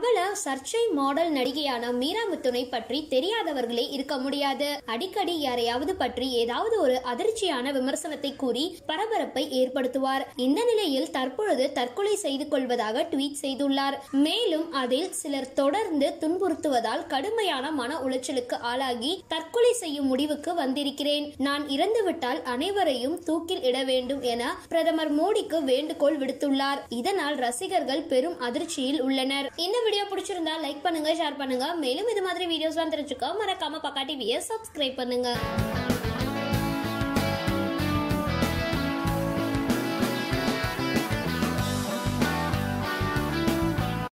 பிரபல சர்ச்சை மாடல் நடிகையான மீரா மிதுனை பற்றி தெரியாதவர்களே இருக்க முடியாது அடிக்கடி யாரையாவது பற்றி ஏதாவது ஒரு அதிர்ச்சியான விமர்சனத்தை கூறி பரபரப்பை ஏற்படுத்துவார் இந்த நிலையில் தற்பொழுது தற்கொலை செய்து கொள்வதாக ட்வீட் செய்துள்ளார் மேலும் அதில் சிலர் தொடர்ந்து துன்புறுத்துவதால் கடுமையான மன உளைச்சலுக்கு ஆளாகி தற்கொலை செய்யும் முடிவுக்கு வந்திருக்கிறேன் நான் இறந்துவிட்டால் அனைவரையும் தூக்கில் இட வேண்டும் என பிரதமர் மோடிக்கு வேண்டுகோள் விடுத்துள்ளார் இதனால் ரசிகர்கள் பெரும் அதிர்ச்சியில் உள்ளனர் இந்த வீடியோ பிடிச்சிருந்தா லைக் பண்ணுங்க ஷேர் பண்ணுங்க மேலும் இது மாதிரி வீடியோஸ்லாம் தெரிஞ்சுக்க மறக்காம பக்கா டிவியை சப்ஸ்கிரைப் பண்ணுங்க